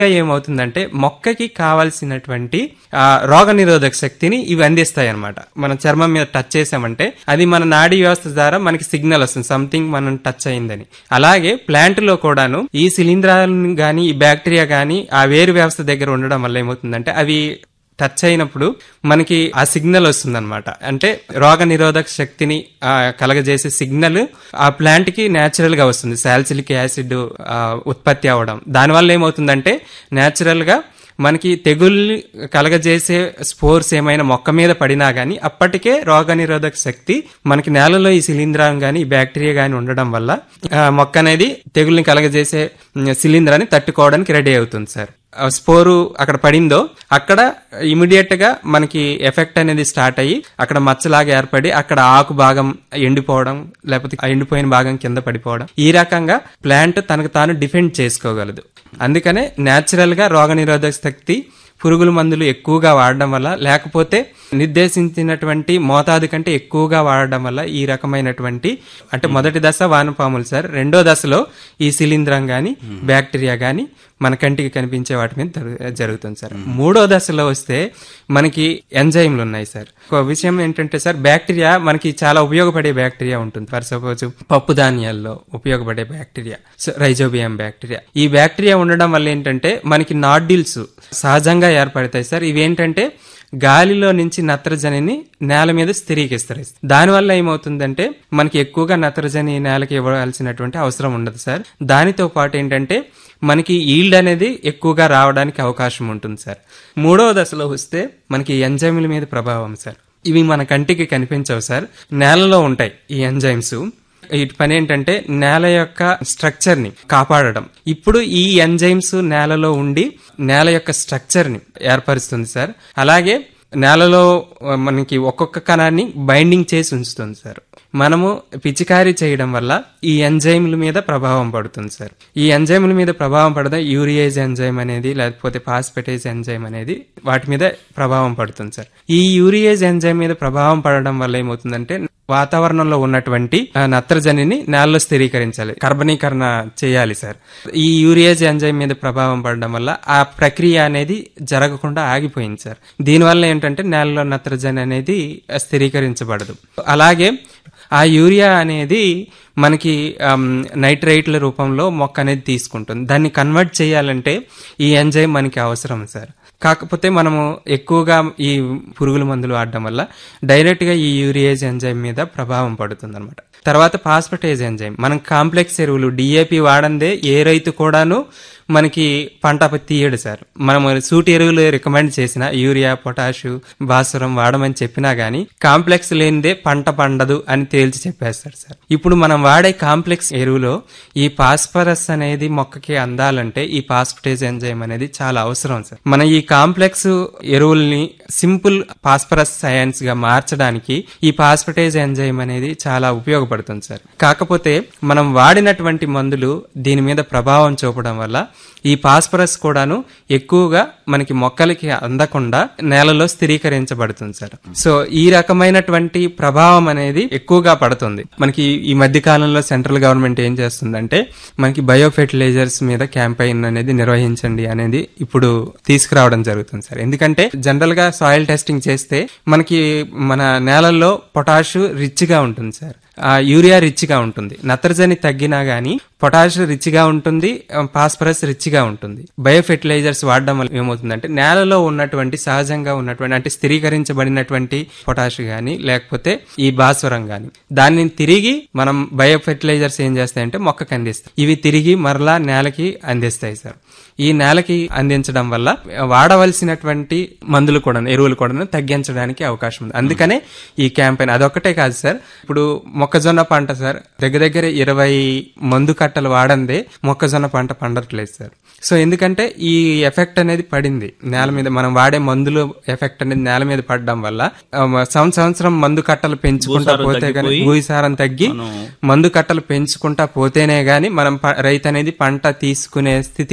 ఏమవుతుందంటే మొక్కకి కావాల్సినటువంటి ఆ, రోగ నిరోధక శక్తిని ఇవి అందిస్తాయి అనమాట మన చర్మం మీద టచ్ చేసామంటే అది మన నాడీ వ్యవస్థ ద్వారా మనకి సిగ్నల్ వస్తుంది సంథింగ్ మనం టచ్ అయిందని అలాగే ప్లాంట్ లో కూడాను ఈ శిలీంధ్రాలను గాని ఈ బ్యాక్టీరియా గాని ఆ వేరు వ్యవస్థ దగ్గర ఉండడం వల్ల ఏమవుతుందంటే అవి టచ్ అయినప్పుడు మనకి ఆ సిగ్నల్ వస్తుందన్నమాట అంటే రోగ నిరోధక శక్తిని ఆ, కలగజేసే సిగ్నల్ ఆ ప్లాంట్ కి న్యాచురల్ గా వస్తుంది సాల్సిలిక్ యాసిడ్ ఆ, ఉత్పత్తి అవ్వడం దానివల్ల ఏమవుతుందంటే న్యాచురల్ గా మనకి తెగుల్ని కలగజేసే స్పోర్స్ ఏమైనా మొక్క మీద పడినా గానీ అప్పటికే రోగ నిరోధక శక్తి మనకి నేలలో ఈ శిలీంధ్రం గాని ఈ బ్యాక్టీరియా గాని ఉండడం వల్ల ఆ, మొక్క అనేది తెగుల్ని కలగజేసే ఉమ్, శిలీంధ్రాన్ని తట్టుకోవడానికి రెడీ అవుతుంది సార్ ఆ స్పోరు అక్కడ పడిందో అక్కడ ఇమీడియట్ గా మనకి ఎఫెక్ట్ అనేది స్టార్ట్ అయ్యి అక్కడ మచ్చలాగా ఏర్పడి అక్కడ ఆకు భాగం ఎండిపోవడం లేకపోతే ఆ ఎండిపోయిన భాగం కింద పడిపోవడం ఈ రకంగా ప్లాంట్ తనకు తాను డిఫెండ్ చేసుకోగలదు అందుకనే న్యాచురల్ గా రోగనిరోధక శక్తి పురుగుల మందులు ఎక్కువగా వాడడం వల్ల లేకపోతే నిర్దేశించినటువంటి మోతాదు కంటే ఎక్కువగా వాడడం వల్ల ఈ రకమైనటువంటి అంటే మొదటి దశ వానపాములు సార్ రెండో దశలో ఈ శిలీంధ్రం గాని బ్యాక్టీరియా గాని మన కంటికి కనిపించే వాటి మీద జరుగు- జరుగుతుంది సార్ మూడో దశలో వస్తే మనకి ఎంజైమ్లు ఉన్నాయి సార్ ఒక విషయం ఏంటంటే సార్ బ్యాక్టీరియా మనకి చాలా ఉపయోగపడే బ్యాక్టీరియా ఉంటుంది ఫర్ సపోజ్ పప్పు ధాన్యాల్లో ఉపయోగపడే బ్యాక్టీరియా సో రైజోబియం బ్యాక్టీరియా ఈ బ్యాక్టీరియా ఉండడం వల్ల ఏంటంటే మనకి నాడ్యూల్స్ సహజంగా ఏర్పడతాయి సార్ ఇవేంటంటే గాలిలో నుంచి నత్రజనిని నేల మీద స్థిరీకరిస్తారు దానివల్ల ఏమవుతుందంటే మనకి ఎక్కువగా నత్రజని నేలకి ఇవ్వాల్సినటువంటి అవసరం ఉండదు సార్ దానితో పాటు ఏంటంటే మనకి ఈల్డ్ అనేది ఎక్కువగా రావడానికి అవకాశం ఉంటుంది సార్ మూడవ దశలో వస్తే మనకి ఎంజైమ్ల మీద ప్రభావం సార్ ఇవి మన కంటికి కనిపించవు సార్ నేలలో ఉంటాయి ఈ ఎంజైమ్స్ వీటి పని ఏంటంటే నేల యొక్క స్ట్రక్చర్ ని కాపాడడం ఇప్పుడు ఈ ఎంజైమ్స్ నేలలో ఉండి నేల యొక్క స్ట్రక్చర్ ని ఏర్పరుస్తుంది సార్ అలాగే నేలలో ఆ, మనకి ఒక్కొక్క కణాన్ని బైండింగ్ చేసి ఉంచుతుంది సార్ మనము పిచికారీ చేయడం వల్ల ఈ ఎంజైమ్ల మీద ప్రభావం పడుతుంది సార్ ఈ ఎంజైమ్ల మీద ప్రభావం పడడం యూరియేజ్ ఎంజైమ్ అనేది లేకపోతే పాస్పెటేజ్ ఎంజైమ్ అనేది వాటి మీద ప్రభావం పడుతుంది సార్ ఈ యూరియేజ్ ఎంజైమ్ మీద ప్రభావం పడడం వల్ల ఏమవుతుందంటే వాతావరణంలో ఉన్నటువంటి ఆ, నత్రజనిని నేలలో స్థిరీకరించాలి కర్బనీకరణ చేయాలి సార్ ఈ యూరియేజ్ ఎంజైమ్ మీద ప్రభావం పడడం వల్ల ఆ ప్రక్రియ అనేది జరగకుండా ఆగిపోయింది సార్ దీనివల్ల ఏంటంటే నేలలో నత్రజని అనేది స్థిరీకరించబడదు అలాగే ఆ యూరియా అనేది మనకి ఆమ్, నైట్రైట్ల రూపంలో మొక్క అనేది తీసుకుంటుంది దాన్ని కన్వర్ట్ చేయాలంటే ఈ ఎంజైమ్ మనకి అవసరం సార్ కాకపోతే మనము ఎక్కువగా ఈ పురుగుల మందులు వాడడం వల్ల డైరెక్ట్ గా ఈ యూరియేజ్ ఎంజైమ్ మీద ప్రభావం పడుతుంది అనమాట తర్వాత పాస్పటేజ్ ఎంజైమ్ మనం కాంప్లెక్స్ ఎరువులు డిఏపి వాడందే ఏ రైతు కూడాను మనకి పంట తీయడు సార్ మనం సూటి ఎరువులు రికమెండ్ చేసిన యూరియా పొటాషు భాస్వరం వాడమని చెప్పినా గానీ కాంప్లెక్స్ లేనిదే పంట పండదు అని తేల్చి చెప్పేస్తారు సార్ ఇప్పుడు మనం వాడే కాంప్లెక్స్ ఎరువులో ఈ పాస్పరస్ అనేది మొక్కకి అందాలంటే ఈ పాస్పటేజ్ ఎంజైమ్ అనేది చాలా అవసరం సార్ మన ఈ కాంప్లెక్స్ ఎరువుల్ని సింపుల్ పాస్పరస్ సైన్స్ గా మార్చడానికి ఈ పాస్పటేజ్ ఎంజైమ్ అనేది చాలా ఉపయోగపడుతుంది సార్ కాకపోతే మనం వాడినటువంటి మందులు దీని మీద ప్రభావం చూపడం వల్ల ఈ పాస్పరస్ కూడాను ఎక్కువగా మనకి మొక్కలకి అందకుండా నేలలో స్థిరీకరించబడుతుంది సార్ సో ఈ రకమైనటువంటి ప్రభావం అనేది ఎక్కువగా పడుతుంది మనకి ఈ మధ్య కాలంలో సెంట్రల్ గవర్నమెంట్ ఏం చేస్తుందంటే మనకి బయో ఫెర్టిలైజర్స్ మీద క్యాంపెయిన్ అనేది నిర్వహించండి అనేది ఇప్పుడు తీసుకురావడం జరుగుతుంది సార్ ఎందుకంటే జనరల్ గా సాయిల్ టెస్టింగ్ చేస్తే మనకి మన నేలల్లో పొటాష్ రిచ్ గా ఉంటుంది సార్ ఆ యూరియా రిచ్ గా ఉంటుంది నత్రజని తగ్గినా గానీ పొటాష్ రిచ్ గా ఉంటుంది ఫాస్ఫరస్ రిచ్ గా ఉంటుంది బయో ఫెర్టిలైజర్స్ వాడడం వల్ల ఏమవుతుందంటే నేలలో ఉన్నటువంటి సహజంగా ఉన్నటువంటి అంటే స్థిరీకరించబడినటువంటి పొటాష్ గాని లేకపోతే ఈ భాస్వరం గాని దాన్ని తిరిగి మనం బయో ఫెర్టిలైజర్స్ ఏం చేస్తాయంటే మొక్కకి అందిస్తాయి ఇవి తిరిగి మరలా నేలకి అందిస్తాయి సార్ ఈ నేలకి అందించడం వల్ల వాడవలసినటువంటి మందులు కూడా ఎరువులు కూడా తగ్గించడానికి అవకాశం ఉంది అందుకనే ఈ క్యాంపెయిన్ అదొక్కటే కాదు సార్ ఇప్పుడు మొక్కజొన్న పంట సార్ దగ్గర దగ్గర ఇరవై మందు కట్టలు వాడందే మొక్కజొన్న పంట పండట్లేదు సార్ సో ఎందుకంటే ఈ ఎఫెక్ట్ అనేది పడింది నేల మీద మనం వాడే మందులు ఎఫెక్ట్ అనేది నేల మీద పడడం వల్ల ఆ, సంవత్సరం సంవత్సరం మందు కట్టలు పెంచుకుంటా భూసారం పోతే గానీ తగ్గిపోయి భూసారం తగ్గి మందు కట్టలు పెంచుకుంటా పోతేనే గాని మనం ప- రైతు అనేది పంట తీసుకునే స్థితికి రాలేక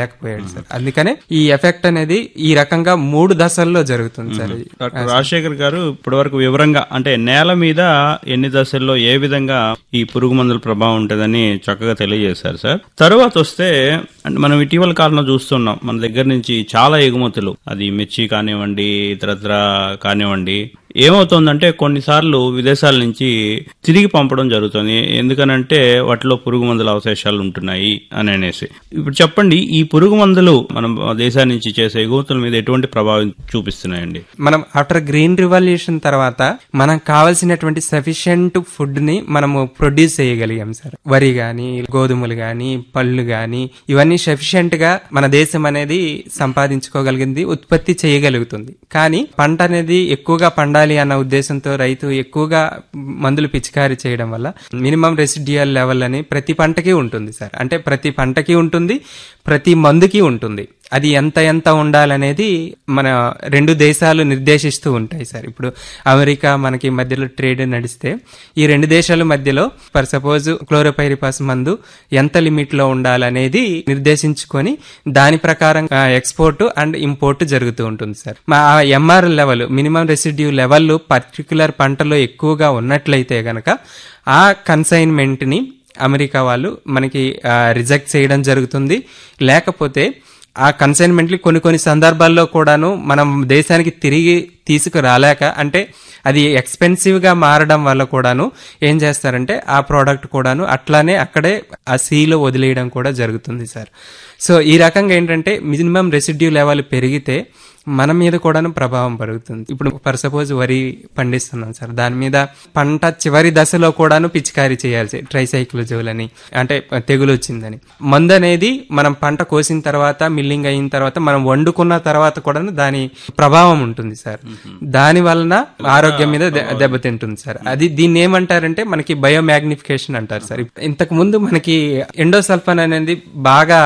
లేకపోయాడు సార్ అందుకనే ఈ ఎఫెక్ట్ అనేది ఈ రకంగా మూడు దశల్లో జరుగుతుంది సార్ ఇది. డాక్టర్ రాజశేఖర్ గారు ఇప్పటివరకు వివరంగా అంటే నేల మీద ఎన్ని దశల్లో ఏ విధంగా ఈ పురుగు మందుల ప్రభావం ఉంటుందని చక్కగా తెలియజేశారు సార్ తరువాత వస్తే అంటే మనం ఇటీవల కాలంలో చూస్తున్నాం మన దగ్గర నుంచి చాలా ఎగుమతులు అది మిర్చి కానివ్వండి ఇతరత్ర కానివ్వండి ఏమవుతుందంటే కొన్నిసార్లు విదేశాల నుంచి తిరిగి పంపడం జరుగుతుంది ఎందుకనంటే వాటిలో పురుగు మందుల అవశేషాలు ఉంటున్నాయి అని అనేసి ఇప్పుడు చెప్పండి ఈ పురుగు మందులు మనం దేశాల నుంచి చేసే ఎగుమతుల మీద ఎటువంటి ప్రభావం చూపిస్తున్నాయండి మనం ఆఫ్టర్ గ్రీన్ రివల్యూషన్ తర్వాత మనకు కావాల్సినటువంటి సఫిషియంట్ ఫుడ్ ని మనము ప్రొడ్యూస్ చేయగలిగాం సార్ వరి గాని గోధుమలు గాని పళ్ళు గాని ఇవన్నీ సఫిషియంట్ గా మన దేశం అనేది సంపాదించుకోగలిగింది ఉత్పత్తి చేయగలుగుతుంది కానీ పంట అనేది ఎక్కువగా పండాలి అన్న ఉద్దేశంతో రైతు ఎక్కువగా మందులు పిచికారీ చేయడం వల్ల మినిమం రెసిడ్యుయల్ లెవెల్ అని ప్రతి పంటకి ఉంటుంది సార్ అంటే ప్రతి పంటకి ఉంటుంది ప్రతి మందుకి ఉంటుంది అది ఎంత ఎంత ఉండాలనేది మన రెండు దేశాలు నిర్దేశిస్తూ ఉంటాయి సార్ ఇప్పుడు అమెరికా మనకి మధ్యలో ట్రేడ్ నడిస్తే ఈ రెండు దేశాల మధ్యలో ఫర్ సపోజ్ క్లోరోపైరిపాస్ మందు ఎంత లిమిట్ లో ఉండాలనేది నిర్దేశించుకొని దాని ప్రకారం ఎక్స్పోర్ట్ అండ్ ఇంపోర్ట్ జరుగుతూ ఉంటుంది సార్ మా MR level minimum residue level particular పంటలో ఎక్కువగా ఉన్నట్లయితే గనక ఆ కన్సైన్మెంట్ ని అమెరికా వాళ్ళు మనకి రిజెక్ట్ చేయడం జరుగుతుంది లేకపోతే ఆ కన్సైన్మెంట్లు కొన్ని కొన్ని సందర్భాల్లో కూడాను మనం దేశానికి తిరిగి తీసుకురాలేక అంటే అది ఎక్స్పెన్సివ్ గా మారడం వల్ల కూడాను ఏం చేస్తారంటే ఆ ప్రోడక్ట్ కూడాను అట్లానే అక్కడే ఆ సీలో వదిలేయడం కూడా జరుగుతుంది సార్ సో ఈ రకంగా ఏంటంటే మినిమం రెసిడ్యూ లెవెల్ పెరిగితే మన మీద కూడాను ప్రభావం పడుతుంది ఇప్పుడు ఫర్ సపోజ్ వరి పండిస్తున్నాం సార్ దాని మీద పంట చివరి దశలో కూడాను పిచికారీ చేయాల్సి ట్రైసైక్లోజోల్ అని అంటే తెగులు వచ్చిందని మందు అనేది మనం పంట కోసిన తర్వాత మిల్లింగ్ అయిన తర్వాత మనం వండుకున్న తర్వాత కూడాను దాని ప్రభావం ఉంటుంది సార్ దాని వలన ఆరోగ్యం మీద దె- దెబ్బతింటుంది సార్ అది దీన్ని ఏమంటారంటే మనకి బయోమాగ్నిఫికేషన్ అంటారు సార్ ఇంతకు ముందు మనకి ఎండోసల్ఫాన్ అనేది బాగా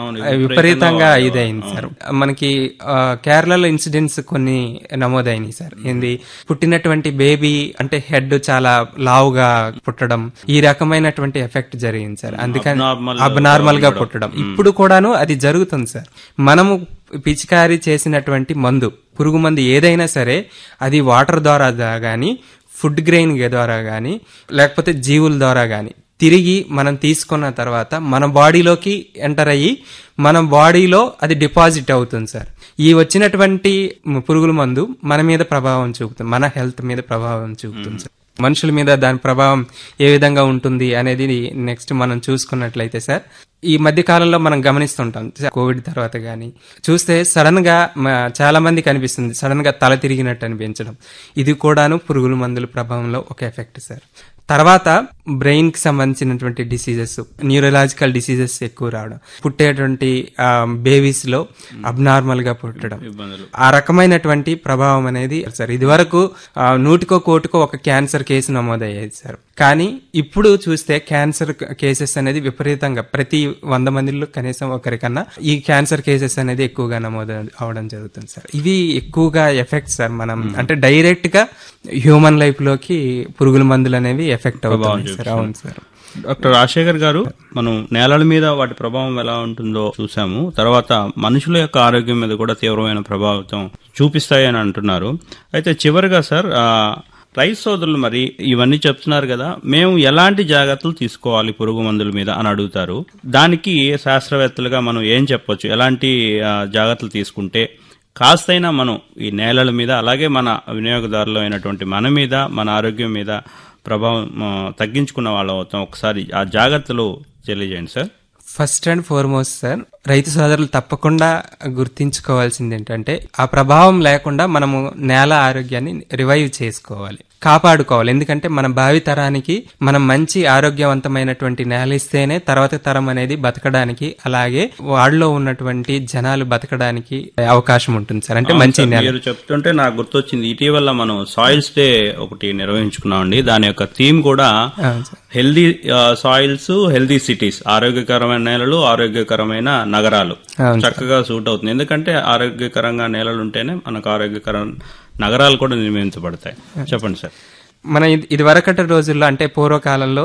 విపరీతంగా ఇదైంది సార్ మనకి ఆ, కేరళలో ఇన్సిడెంట్స్ కొన్ని నమోదైనాయి సార్ ఏంది పుట్టినటువంటి బేబీ అంటే హెడ్ చాలా లావుగా పుట్టడం ఈ రకమైనటువంటి ఎఫెక్ట్ జరిగింది సార్ అందుకని Abnormal అబ్నార్మల్ గా పుట్టడం ఇప్పుడు కూడాను అది జరుగుతుంది సార్ మనము పిచికారీ చేసినటువంటి మందు పురుగు మందు ఏదైనా సరే అది వాటర్ ద్వారా గాని ఫుడ్ గ్రెయిన్ ద్వారా గాని లేకపోతే జీవుల ద్వారా గాని తిరిగి మనం తీసుకున్న తర్వాత మన బాడీలోకి ఎంటర్ అయ్యి మన బాడీలో అది డిపాజిట్ అవుతుంది సార్ ఈ వచ్చినటువంటి పురుగుల మందు మన మీద ప్రభావం చూపుతుంది మన హెల్త్ మీద ప్రభావం చూపుతుంది సార్ మనుషుల మీద దాని ప్రభావం ఏ విధంగా ఉంటుంది అనేది నెక్స్ట్ మనం చూసుకున్నట్లయితే సార్ ఈ మధ్య కాలంలో మనం గమనిస్తుంటాం కోవిడ్ తర్వాత గానీ చూస్తే సడన్ గా మ- చాలా మంది కనిపిస్తుంది సడన్ గా తల తిరిగినట్టు అనిపించడం ఇది కూడాను పురుగుల మందుల ప్రభావంలో ఒక ఎఫెక్ట్ సార్ తర్వాత బ్రెయిన్ కి సంబంధించినటువంటి డిసీజెస్ న్యూరలాజికల్ డిసీజెస్ ఎక్కువ రావడం పుట్టేటువంటి బేబీస్ లో అబ్నార్మల్ గా పుట్టడం ఇబ్బందులు ఆ రకమైనటువంటి ప్రభావం అనేది సార్ ఇది వరకు నూటికో కోటికో ఒక క్యాన్సర్ కేసు నమోదయ్యేది సార్ కానీ ఇప్పుడు చూస్తే క్యాన్సర్ కేసెస్ అనేది విపరీతంగా ప్రతి వంద మందిలో కనీసం ఒకరికన్నా ఈ క్యాన్సర్ కేసెస్ అనేది ఎక్కువగా నమోదు అవడం జరుగుతుంది సార్ ఇవి ఎక్కువగా ఎఫెక్ట్ సార్ మనం అంటే డైరెక్ట్ గా హ్యూమన్ లైఫ్ లోకి పురుగుల మందులు అనేవి ఎఫెక్ట్ అవుతుంది సార్ అవును సార్ డాక్టర్ రాజశేఖర్ గారు మనం నేలల మీద వాటి ప్రభావం ఎలా ఉంటుందో చూసాము తర్వాత మనుషుల యొక్క ఆరోగ్యం మీద కూడా తీవ్రమైన ప్రభావితం చూపిస్తాయని అంటున్నారు అయితే చివరిగా సార్ ఆ, రైతు సోదరులు మరి ఇవన్నీ చెప్తున్నారు కదా మేము ఎలాంటి జాగ్రత్తలు తీసుకోవాలి పురుగు మందుల మీద అని అడుగుతారు దానికి శాస్త్రవేత్తలుగా మనం ఏం చెప్పొచ్చు ఎలాంటి ఆ, జాగ్రత్తలు తీసుకుంటే కాస్తైనా మనం ఈ నేలల మీద అలాగే మన వినియోగదారులు అయినటువంటి మన మీద మన ఆరోగ్యం మీద ప్రభావం ఆ, తగ్గించుకున్న వాళ్ళం అవుతాం ఒకసారి ఆ జాగ్రత్తలు తెలియజేయండి sir first and foremost sir రైతు సోదరులు తప్పకుండా గుర్తించుకోవాల్సింది ఏంటంటే ఆ ప్రభావం లేకుండా మనము నేల ఆరోగ్యాన్ని రివైవ్ చేసుకోవాలి కాపాడుకోవాలి ఎందుకంటే మన భావి తరానికి మనం మంచి ఆరోగ్యవంతమైనటువంటి నేల ఇస్తేనే తర్వాత తరం అనేది బతకడానికి అలాగే వాళ్ళలో ఉన్నటువంటి జనాలు బతకడానికి అవకాశం ఉంటుంది సార్ అంటే మంచి నేల మీరు చెప్తుంటే నాకు గుర్తొచ్చింది ఇటీవల మనం సాయిల్స్ డే ఒకటి నిర్వహించుకున్నామండి దాని యొక్క థీమ్ కూడా అవును sir. Healthy soils healthy cities ఆరోగ్యకరమైన నేలలు ఆరోగ్యకరమైన నగరాలు అవును చక్కగా సూట్ అవుతుంది ఎందుకంటే ఆరోగ్యకరంగా నేలలు ఉంటేనే మనకు ఆరోగ్యకర నగరాలు కూడా నిర్మించబడతాయి చెప్పండి సార్ మన ఇది- ఇది వరకటి రోజుల్లో అంటే పూర్వకాలంలో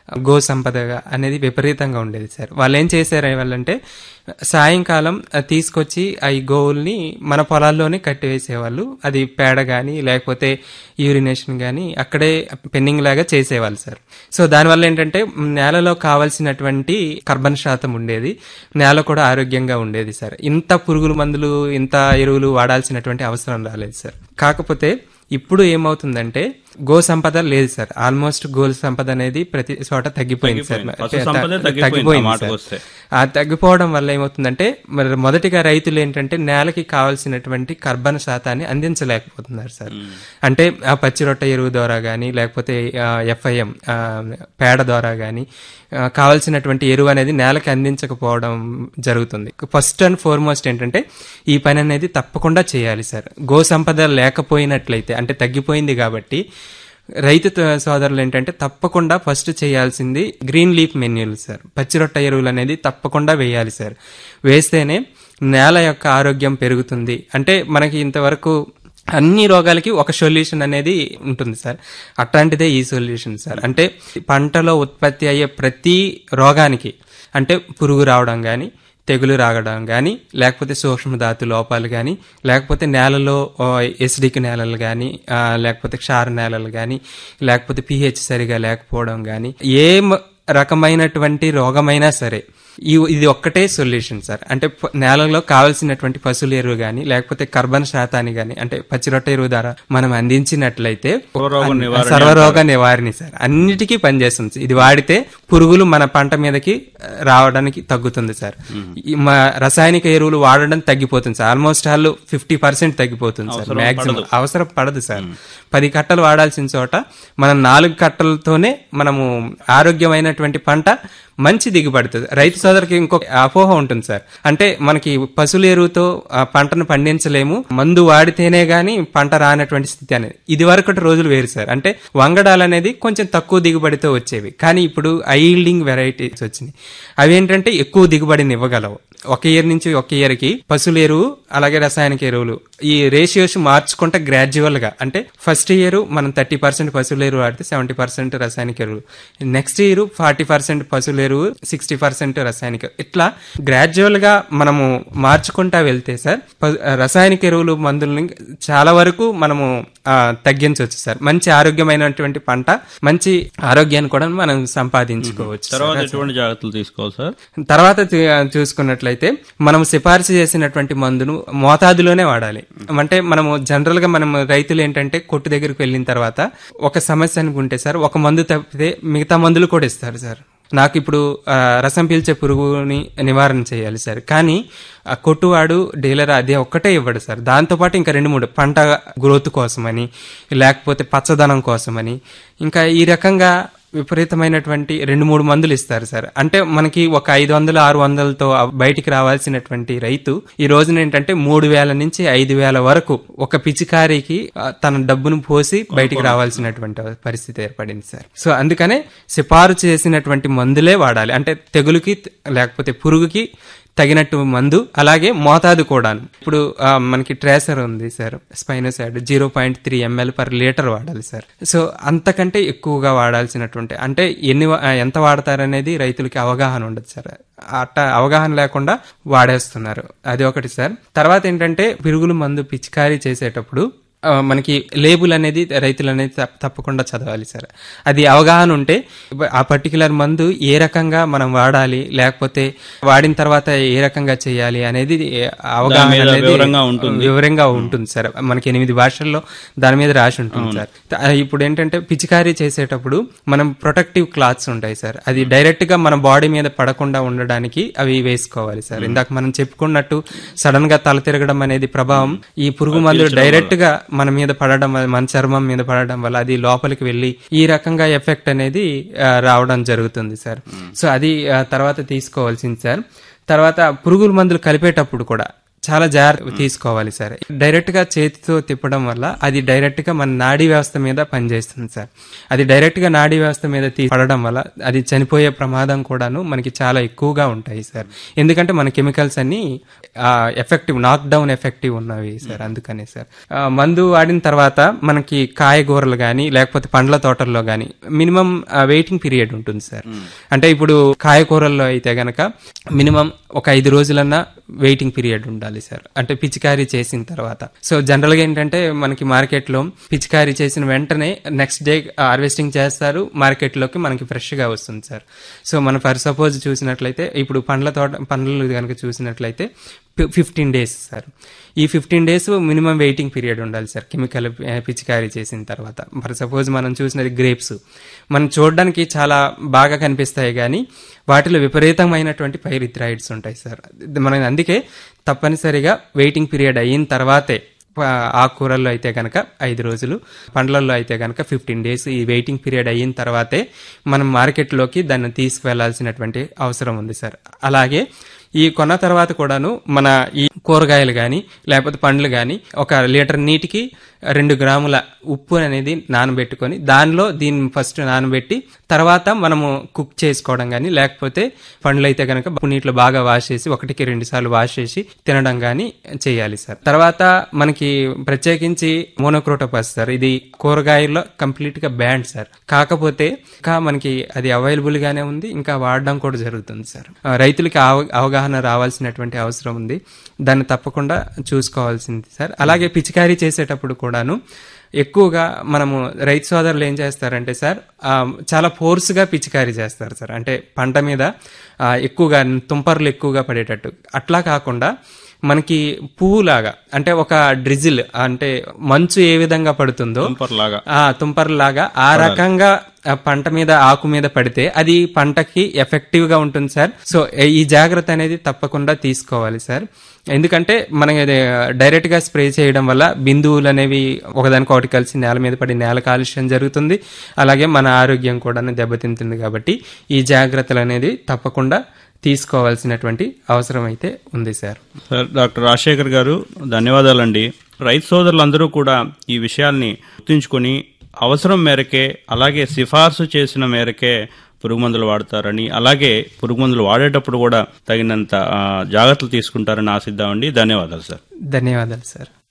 గో సంపద అనేది విపరీతంగా ఉండేది సార్ వాళ్ళు ఏం చేశారు వాళ్ళంటే సాయంకాలం ఆ తీసుకొచ్చి ఆ ఈ గోవుల్ని మన పొలాల్లోనే కట్టివేసేవాళ్ళు అది పేడ కానీ లేకపోతే యూరినేషన్ కానీ అక్కడే పెండింగ్ లాగా చేసేవాళ్ళు సార్ సో దానివల్ల ఏంటంటే నేలలో కావాల్సినటువంటి కర్బన్ శాతం ఉండేది నేల కూడా ఆరోగ్యంగా ఉండేది సార్ ఇంత పురుగుల మందులు ఇంత ఎరువులు వాడాల్సినటువంటి అవసరం రాలేదు సార్ కాకపోతే ఇప్పుడు ఏమవుతుందంటే గో సంపద లేదు సార్ ఆల్మోస్ట్ గో సంపద అనేది ప్రతి చోట తగ్గిపోయింది సార్ పశు సంపదే తగ్గిపోయింది, ఆ తగ్గిపోయింది మాటకు సార్. వస్తే. ఆ తగ్గిపోవడం వల్ల ఏమవుతుందంటే మరి మొదటిగా రైతులు ఏంటంటే నేలకి కావాల్సినటువంటి కర్బన శాతాన్ని అందించలేకపోతున్నారు సార్ అంటే ఆ పచ్చి రొట్టె ఎరువు ద్వారా కానీ లేకపోతే ఎఫ్ఐఎం పేడ ద్వారా కానీ కావాల్సినటువంటి ఎరువు అనేది నేలకి అందించకపోవడం జరుగుతుంది ఫస్ట్ అండ్ ఫార్మోస్ట్ ఏంటంటే ఈ పని అనేది తప్పకుండా చేయాలి సార్ గో సంపద లేకపోయినట్లయితే అంటే తగ్గిపోయింది కాబట్టి రైతు త- సోదరులు ఏంటంటే తప్పకుండా ఫస్ట్ చేయాల్సింది గ్రీన్ లీఫ్ మెన్యూలు సార్ పచ్చిరొట్ట ఎరువులు అనేది తప్పకుండా వేయాలి సార్ వేస్తేనే నేల యొక్క ఆరోగ్యం పెరుగుతుంది అంటే మనకి ఇంతవరకు అన్ని రోగాలకి ఒక సొల్యూషన్ అనేది ఉంటుంది సార్ అట్లాంటిదే ఈ సొల్యూషన్ సార్ అంటే పంటలో ఉత్పత్తి అయ్యే ప్రతి రోగానికి అంటే పురుగు రావడం కానీ తెగులు రాగడం కానీ లేకపోతే సూక్ష్మధాతు లోపాలు కానీ లేకపోతే నేలలో ఎసిడిక్ నేలలు కానీ లేకపోతే క్షార నేలలు కానీ లేకపోతే పిహెచ్ సరిగా లేకపోవడం కానీ ఏ మ- రకమైనటువంటి రోగమైనా సరే ఈ ఇది ఒక్కటే సొల్యూషన్ సార్ అంటే ప- నేలలో కావలసినటువంటి పశువుల ఎరువు కానీ లేకపోతే కర్బన్ శాతాన్ని కానీ అంటే పచ్చిరొట్ట ఎరువు ద్వారా మనం అందించినట్లయితే సర్వరోగ అన్- నివారణ సర్వరోగ నివారణ సార్ అన్నిటికీ పనిచేస్తుంది సార్. ఇది వాడితే పురుగులు మన పంట మీదకి ఆ, రావడానికి తగ్గుతుంది సార్ ఈ మా రసాయనిక ఎరువులు వాడడం తగ్గిపోతుంది sir almost all fifty percent తగ్గిపోతుంది సార్ మాక్సిమం అవసరం పడదు సార్ పది కట్టలు వాడాల్సిన చోట మనం నాలుగు కట్టలతోనే మనము ఆరోగ్యమైనటువంటి పంట మంచి దిగుబడుతుంది రైతు సోదరికి ఇంకొక అపోహ ఉంటుంది సార్ అంటే మనకి పశువుల ఎరువుతో ఆ పంటను పండించలేము మందు వాడితేనే గాని పంట రానటువంటి స్థితి అనేది ఇది వరకటి రోజులు వేరు సార్ అంటే వంగడాలు అనేది కొంచెం తక్కువ దిగుబడితో వచ్చేవి కానీ ఇప్పుడు ఐల్డింగ్ వెరైటీస్ వచ్చినాయి అవి ఏంటంటే ఎక్కువ దిగుబడిని ఇవ్వగలవు ఒక ఇయర్ నుంచి ఒక ఇయర్ కి పశువుల ఎరువు అలాగే రసాయనిక ఎరువులు ఈ రేషియోస్ మార్చుకుంటే గ్రాడ్యువల్ గా అంటే ఫస్ట్ ఇయర్ మనం థర్టీ పర్సెంట్ పశువుల ఎరువు వాడితే సెవెంటీ పర్సెంట్ రసాయనిక ఎరువులు నెక్స్ట్ ఇయర్ ఫార్టీ పర్సెంట్ పశువుల ఎరువు సిక్స్టీ పర్సెంట్ రసాయనిక ఇట్లా గ్రాడ్యువల్ గా మనము మార్చుకుంటా వెళ్తే సార్ ప- రసాయనిక ఎరువులు మందులని చాలా వరకు మనము ఆ, తగ్గించవచ్చు సార్ మంచి ఆరోగ్యమైనటువంటి పంట మంచి ఆరోగ్యాన్ని కూడా మనం సంపాదించుకోవచ్చు సార్. తర్వాత ఎటువంటి జాగ్రత్తలు తీసుకోవాలి సార్ తర్వాత చూ- చూసుకున్నట్లయితే మనం సిఫార్సు చేసినటువంటి మందును మోతాదులోనే వాడాలి అంటే మనము జనరల్ గా మనం రైతులు ఏంటంటే కొట్టు దగ్గరికి వెళ్ళిన తర్వాత ఒక సమస్య అనుకుంటే సార్ ఒక మందు తప్పితే మిగతా మందులు కూడా ఇస్తారు సార్ నాకు ఇప్పుడు ఆ, రసం పీల్చే పురుగుని నివారణ చేయాలి సార్ కానీ ఆ కొట్టువాడు డీలర్ అదే ఒక్కటే ఇవ్వడు సార్ దాంతోపాటు ఇంకా రెండు మూడు పంట గ్రోత్ కోసమని లేకపోతే పచ్చదనం కోసమని ఇంకా ఈ రకంగా విపరీతమైనటువంటి రెండు మూడు మందులు ఇస్తారు సార్ అంటే మనకి ఒక ఐదు వందలు ఆరు వందలతో బయటికి రావాల్సినటువంటి రైతు ఈ రోజున ఏంటంటే మూడు వేల నుంచి ఐదు వేల వరకు ఒక పిచికారికి ఆ, తన డబ్బును పోసి బయటికి రావాల్సినటువంటి పరిస్థితి ఏర్పడింది సార్ సో అందుకనే సిఫారు చేసినటువంటి మందులే వాడాలి అంటే తెగులుకి లేకపోతే పురుగుకి తగినట్టు మందు అలాగే మోతాదు కూడా ఇప్పుడు ఆ, మనకి ట్రేసర్ ఉంది sir spinosad zero point three ML per litre వాడాలి సార్ సో అంతకంటే ఎక్కువగా వాడాల్సినటువంటి అంటే ఎన్ని వా- ఆ, ఎంత వాడతారనేది రైతులకి అవగాహన ఉండదు సార్ అట్ట అవగాహన లేకుండా వాడేస్తున్నారు అది ఒకటి సార్ తర్వాత ఏంటంటే పిరుగుల మందు పిచికారీ చేసేటప్పుడు ఆ, మనకి లేబుల్ అనేది రైతులు అనేది తప్ప- తప్పకుండా చదవాలి సార్ అది అవగాహన ఉంటే ఆ పర్టికులర్ మందు ఏ రకంగా మనం వాడాలి లేకపోతే వాడిన తర్వాత ఏ రకంగా చేయాలి అనేది అవగాహన మీద అనేది వివరంగా ఉంటుంది. వివరంగా ఉంటుంది సార్ మనకి ఎనిమిది భాషల్లో దాని మీద రాసి ఉంటుంది సార్ త- ఇప్పుడు ఏంటంటే పిచికారీ చేసేటప్పుడు మనం ప్రొటెక్టివ్ క్లాత్స్ ఉంటాయి సార్ అది డైరెక్ట్ గా మన బాడీ మీద పడకుండా ఉండడానికి అవి వేసుకోవాలి సార్ ఇందాక మనం చెప్పుకున్నట్టు సడన్ గా తల తిరగడం అనేది ప్రభావం ఈ పురుగు మందులు డైరెక్ట్ గా మన మీద పడడం వల్ల మన చర్మం మీద పడడం వల్ల అది లోపలికి వెళ్ళి ఈ రకంగా ఎఫెక్ట్ అనేది ఆ, రావడం జరుగుతుంది సార్ సో అది ఆ, తర్వాత తీసుకోవాల్సింది సార్ తర్వాత పురుగుల మందులు కలిపేటప్పుడు కూడా చాలా జాగ్రత్త తీసుకోవాలి సార్ డైరెక్ట్ గా చేతితో తిప్పడం వల్ల అది డైరెక్ట్ గా మన నాడీ వ్యవస్థ మీద పనిచేస్తుంది సార్ అది డైరెక్ట్ గా నాడీ వ్యవస్థ మీద తీ- పడడం వల్ల అది చనిపోయే ప్రమాదం కూడాను మనకి చాలా ఎక్కువగా ఉంటాయి సార్ ఎందుకంటే మన కెమికల్స్ అన్ని ఎఫెక్టివ్ నాక్ డౌన్ ఎఫెక్టివ్ ఉన్నవి సార్ అందుకనే సార్ ఆ, మందు వాడిన తర్వాత మనకి కాయగూరలు కానీ లేకపోతే పండ్ల తోటల్లో కానీ మినిమం వెయిటింగ్ పీరియడ్ ఉంటుంది సార్ అంటే ఇప్పుడు కాయగూరల్లో అయితే గనక మినిమం ఒక ఐదు రోజులన్నా వెయిటింగ్ పీరియడ్ ఉండాలి సార్ అంటే పిచికారీ చేసిన తర్వాత సో జనరల్ గా ఏంటంటే మనకి మార్కెట్ లో పిచికారీ చేసిన వెంటనే నెక్స్ట్ డే హార్వెస్టింగ్ చేస్తారు మార్కెట్ లోకి మనకి ఫ్రెష్ గా వస్తుంది సార్ సో మనం ఫర్ సపోజ్ చూసినట్లయితే ఇప్పుడు పండ్ల తోట పండ్లు కనుక చూసినట్లయితే ఫిఫ్టీన్ డేస్ సార్ ఈ fifteen days minimum waiting period ఉండాలి సార్ కెమికల్ పిచికారీ చేసిన తర్వాత ఫర్ సపోజ్ మనం చూసినది గ్రేప్స్ మనం చూడడానికి చాలా బాగా కనిపిస్తాయి కానీ వాటిలో విపరీతమైనటువంటి పైరిథ్రాయిడ్స్ ఉంటాయి సార్ మనం అందుకే తప్పనిసరిగా వెయిటింగ్ పీరియడ్ అయిన తర్వాతే ప- ఆకుకూరల్లో అయితే కనుక ఐదు రోజులు పండ్లల్లో అయితే కనుక ఫిఫ్టీన్ డేస్ ఈ వెయిటింగ్ పీరియడ్ అయిన తర్వాతే మనం మార్కెట్లోకి దాన్ని తీసుకువెళ్లాల్సినటువంటి అవసరం ఉంది సార్ అలాగే ఈ కొన్న తర్వాత కూడాను మన ఈ కూరగాయలు కానీ లేకపోతే పండ్లు కానీ ఒక లీటర్ నీటికి రెండు గ్రాముల ఉప్పు అనేది నానబెట్టుకొని దానిలో దీన్ని ఫస్ట్ నానబెట్టి తర్వాత మనము కుక్ చేసుకోవడం కానీ లేకపోతే పండ్లు అయితే కనుక ఉప్పు నీటిలో బాగా వాష్ చేసి ఒకటికి రెండు సార్లు వాష్ చేసి తినడం కానీ చేయాలి సార్ తర్వాత మనకి ప్రత్యేకించి మోనోక్రోటోపస్ సార్ ఇది కూరగాయల్లో కంప్లీట్ గా బ్యాండ్ సార్ కాకపోతే ఇంకా మనకి అది అవైలబుల్ గానే ఉంది ఇంకా వాడడం కూడా జరుగుతుంది సార్ ఆ, రైతులకి అవ- అవగాహన రావాల్సినటువంటి అవసరం ఉంది దాన్ని తప్పకుండా చూసుకోవాల్సింది సార్ అలాగే పిచికారీ చేసేటప్పుడు కూడాను ఎక్కువగా మనము రైతు సోదరులు ఏం చేస్తారంటే సార్ ఆ, చాలా ఫోర్స్ గా పిచికారీ చేస్తారు సార్ అంటే పంట మీద ఆ, ఎక్కువగా తుంపర్లు ఎక్కువగా పడేటట్టు అట్లా కాకుండా మనకి పువ్వులాగా అంటే ఒక డ్రిజిల్ అంటే మంచు ఏ విధంగా పడుతుందో లాగా ఆ తుంపర్లాగా ఆ రకంగా ఆ పంట మీద ఆకు మీద పడితే అది పంటకి ఎఫెక్టివ్ గా ఉంటుంది సార్ సో ఈ జాగ్రత్త అనేది తప్పకుండా తీసుకోవాలి సార్ ఎందుకంటే మనం ఇది డైరెక్ట్ గా స్ప్రే చేయడం వల్ల బిందువులు అనేవి ఒకదానికొకటి కలిసి నేల మీద పడి నేల కాలుష్యం జరుగుతుంది అలాగే మన ఆరోగ్యం కూడా దెబ్బతింటుంది కాబట్టి ఈ జాగ్రత్తలు అనేది తప్పకుండా తీసుకోవాల్సినటువంటి అవసరం అయితే ఉంది సార్ సార్ డాక్టర్ రాజశేఖర్ గారు ధన్యవాదాలండి రైతు సోదరులందరూ కూడా ఈ విషయాల్ని గుర్తుంచుకొని అవసరం మేరకే అలాగే సిఫార్సు చేసిన మేరకే పురుగు మందులు వాడతారని అలాగే పురుగు మందులు వాడేటప్పుడు కూడా తగినంత ఆ, జాగ్రత్తలు తీసుకుంటారని ఆశిద్దామండి ధన్యవాదాలు సార్ ధన్యవాదాలు సార్